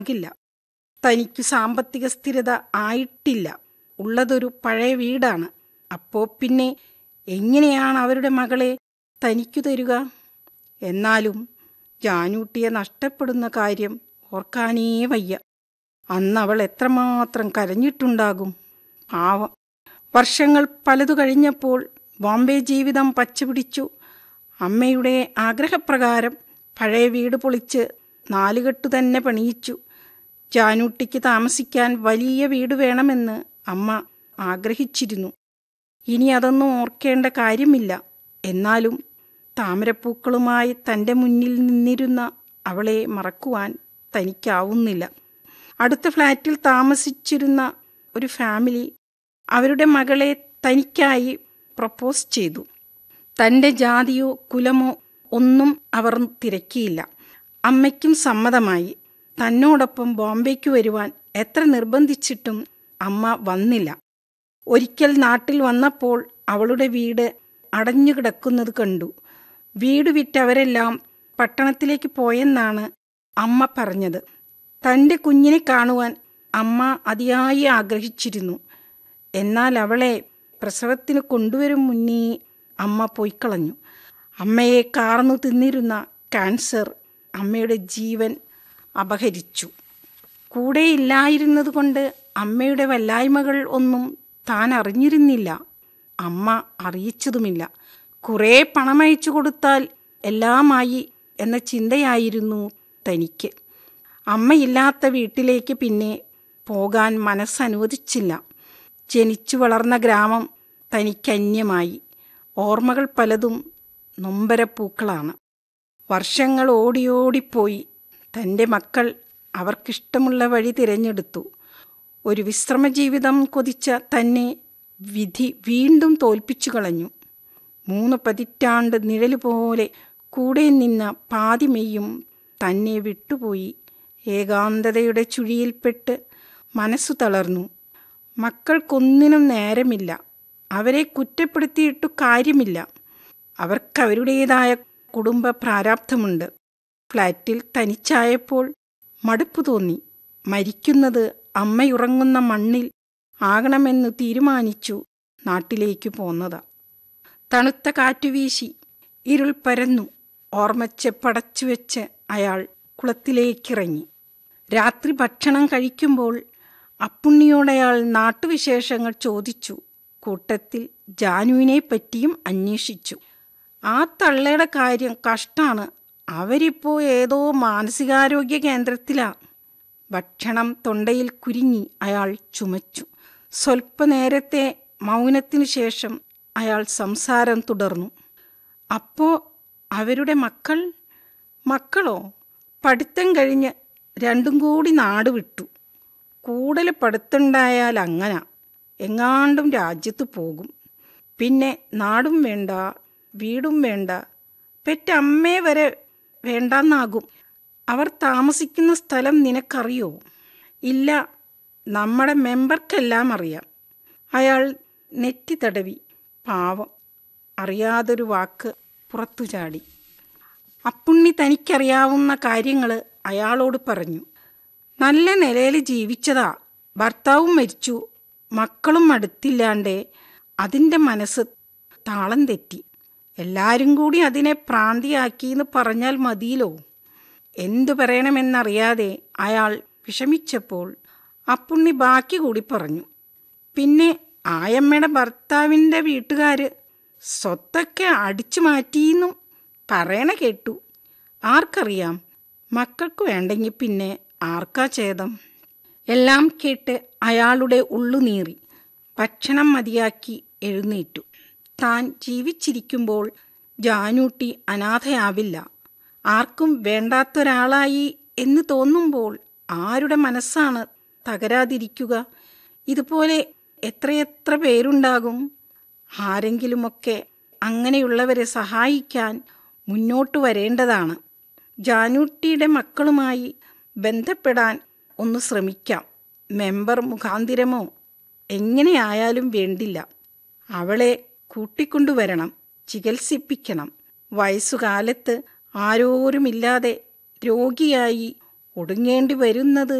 ില്ല തനിക്ക് സാമ്പത്തിക സ്ഥിരത ആയിട്ടില്ല ഉള്ളതൊരു പഴയ വീടാണ് അപ്പോ പിന്നെ എങ്ങനെയാണ് അവരുടെ മകളെ തനിക്കു തരുക എന്നാലും ജാനൂട്ടിയെ നഷ്ടപ്പെടുന്ന കാര്യം ഓർക്കാനേ വയ്യ അന്ന് അവൾ എത്രമാത്രം കരഞ്ഞിട്ടുണ്ടാകും പാവം വർഷങ്ങൾ പലതു കഴിഞ്ഞപ്പോൾ ബോംബെ ജീവിതം പച്ചപിടിച്ചു അമ്മയുടെ ആഗ്രഹപ്രകാരം പഴയ വീട് പൊളിച്ച് നാലുകെട്ടു തന്നെ പണിയിച്ചു ജാനൂട്ടിക്ക് താമസിക്കാൻ വലിയ വീട് വേണമെന്ന് അമ്മ ആഗ്രഹിച്ചിരുന്നു ഇനി അതൊന്നും ഓർക്കേണ്ട കാര്യമില്ല എന്നാലും താമരപ്പൂക്കളുമായി തൻ്റെ മുന്നിൽ നിന്നിരുന്ന അവളെ മറക്കുവാൻ തനിക്കാവുന്നില്ല അടുത്ത ഫ്ലാറ്റിൽ താമസിച്ചിരുന്ന ഒരു ഫാമിലി അവരുടെ മകളെ തനിക്കായി പ്രപ്പോസ് ചെയ്തു തൻ്റെ ജാതിയോ കുലമോ ഒന്നും അവർ തിരക്കിയില്ല അമ്മയ്ക്കും സമ്മതമായി തന്നോടൊപ്പം ബോംബെക്ക് വരുവാൻ എത്ര നിർബന്ധിച്ചിട്ടും അമ്മ വന്നില്ല ഒരിക്കൽ നാട്ടിൽ വന്നപ്പോൾ അവളുടെ വീട് അടഞ്ഞു കിടക്കുന്നത് കണ്ടു വീട് വിറ്റവരെല്ലാം പട്ടണത്തിലേക്ക് പോയെന്നാണ് അമ്മ പറഞ്ഞത് തൻ്റെ കുഞ്ഞിനെ കാണുവാൻ അമ്മ അതിയായി ആഗ്രഹിച്ചിരുന്നു എന്നാൽ അവളെ പ്രസവത്തിന് കൊണ്ടുവരും മുന്നേ അമ്മ പോയിക്കളഞ്ഞു അമ്മയെ കാർന്നു തിന്നിരുന്ന ക്യാൻസർ അമ്മയുടെ ജീവൻ അപഹരിച്ചു കൂടെയില്ലായിരുന്നത് കൊണ്ട് അമ്മയുടെ വല്ലായ്മകൾ ഒന്നും താൻ അറിഞ്ഞിരുന്നില്ല അമ്മ അറിയിച്ചതുമില്ല കുറേ പണമയച്ചു കൊടുത്താൽ എല്ലാമായി എന്ന ചിന്തയായിരുന്നു തനിക്ക് അമ്മയില്ലാത്ത വീട്ടിലേക്ക് പിന്നെ പോകാൻ മനസ്സനുവദിച്ചില്ല ജനിച്ചു വളർന്ന ഗ്രാമം തനിക്കന്യമായി ഓർമ്മകൾ പലതും നൊമ്പരപ്പൂക്കളാണ് വർഷങ്ങൾ ഓടിയോടിപ്പോയി തൻ്റെ മക്കൾ അവർക്കിഷ്ടമുള്ള വഴി തിരഞ്ഞെടുത്തു ഒരു വിശ്രമ ജീവിതം കൊതിച്ച തന്നെ വിധി വീണ്ടും തോൽപ്പിച്ചു കളഞ്ഞു മൂന്ന് പതിറ്റാണ്ട് നിഴല് പോലെ കൂടെ നിന്ന പാതിമെയ്യും തന്നെ വിട്ടുപോയി ഏകാന്തതയുടെ ചുഴിയിൽപ്പെട്ട് മനസ്സു തളർന്നു മക്കൾക്കൊന്നിനും നേരമില്ല അവരെ കുറ്റപ്പെടുത്തിയിട്ടു കാര്യമില്ല അവർക്കവരുടേതായ കുടുംബ പ്രാരാബ്ധമുണ്ട് ഫ്ലാറ്റിൽ തനിച്ചായപ്പോൾ മടുപ്പു തോന്നി മരിക്കുന്നത് അമ്മയുറങ്ങുന്ന മണ്ണിൽ ആകണമെന്ന് തീരുമാനിച്ചു നാട്ടിലേക്ക് പോന്നതാ തണുത്ത കാറ്റുവീശി ഇരുൾ പരന്നു ഓർമ്മച്ച് പടച്ചു വെച്ച് അയാൾ കുളത്തിലേക്കിറങ്ങി രാത്രി ഭക്ഷണം കഴിക്കുമ്പോൾ അപ്പുണ്ണിയോടയാൾ നാട്ടുവിശേഷങ്ങൾ ചോദിച്ചു കൂട്ടത്തിൽ ജാനുവിനെ പറ്റിയും അന്വേഷിച്ചു ആ തള്ളയുടെ കാര്യം കഷ്ടാണ് അവരിപ്പോ ഏതോ മാനസികാരോഗ്യ കേന്ദ്രത്തിലാ ഭക്ഷണം തൊണ്ടയിൽ കുരുങ്ങി അയാൾ ചുമച്ചു സ്വൽപ്പനേരത്തെ മൗനത്തിനു ശേഷം അയാൾ സംസാരം തുടർന്നു അപ്പോ അവരുടെ മക്കൾ മക്കളോ പഠിത്തം കഴിഞ്ഞ് രണ്ടും കൂടി നാട് വിട്ടു കൂടുതൽ പഠിത്തമുണ്ടായാൽ അങ്ങന എങ്ങാണ്ടും രാജ്യത്ത് പോകും പിന്നെ നാടും വേണ്ട വീടും വേണ്ട പെറ്റമ്മേ വരെ വേണ്ടെന്നാകും അവർ താമസിക്കുന്ന സ്ഥലം നിനക്കറിയോ ഇല്ല നമ്മുടെ മെമ്പർക്കെല്ലാം അറിയാം അയാൾ നെറ്റി തടവി പാവം അറിയാതൊരു വാക്ക് പുറത്തു ചാടി അപ്പുണ്ണി തനിക്കറിയാവുന്ന കാര്യങ്ങൾ അയാളോട് പറഞ്ഞു നല്ല നിലയിൽ ജീവിച്ചതാ ഭർത്താവും മരിച്ചു മക്കളും അടുത്തില്ലാണ്ടേ അതിൻ്റെ മനസ്സ് താളം തെറ്റി എല്ലാരും കൂടി അതിനെ പ്രാന്തിയാക്കിയെന്ന് പറഞ്ഞാൽ മതിയല്ലോ എന്തു പറയണമെന്നറിയാതെ അയാൾ വിഷമിച്ചപ്പോൾ അപ്പുണ്ണി ബാക്കി കൂടി പറഞ്ഞു പിന്നെ ആയമ്മയുടെ ഭർത്താവിൻ്റെ വീട്ടുകാർ സ്വത്തൊക്കെ അടിച്ചു മാറ്റിയെന്നും പറയണ കേട്ടു ആർക്കറിയാം മക്കൾക്ക് വേണ്ടെങ്കിൽ പിന്നെ ആർക്കാ ഛേദം എല്ലാം കേട്ട് അയാളുടെ ഉള്ളുനീറി ഭക്ഷണം മതിയാക്കി എഴുന്നേറ്റു താൻ ജീവിച്ചിരിക്കുമ്പോൾ ജാനൂട്ടി അനാഥയാവില്ല ആർക്കും വേണ്ടാത്തൊരാളായി എന്ന് തോന്നുമ്പോൾ ആരുടെ മനസ്സാണ് തകരാതിരിക്കുക ഇതുപോലെ എത്രയെത്ര പേരുണ്ടാകും ആരെങ്കിലുമൊക്കെ അങ്ങനെയുള്ളവരെ സഹായിക്കാൻ മുന്നോട്ട് വരേണ്ടതാണ് ജാനൂട്ടിയുടെ മക്കളുമായി ബന്ധപ്പെടാൻ ഒന്ന് ശ്രമിക്കാം മെമ്പർ മുഖാന്തിരമോ എങ്ങനെയായാലും വേണ്ടില്ല അവളെ കൂട്ടിക്കൊണ്ടുവരണം ചികിത്സിപ്പിക്കണം വയസ്സുകാലത്ത് ആരോരുമില്ലാതെ രോഗിയായി ഒടുങ്ങേണ്ടി വരുന്നത്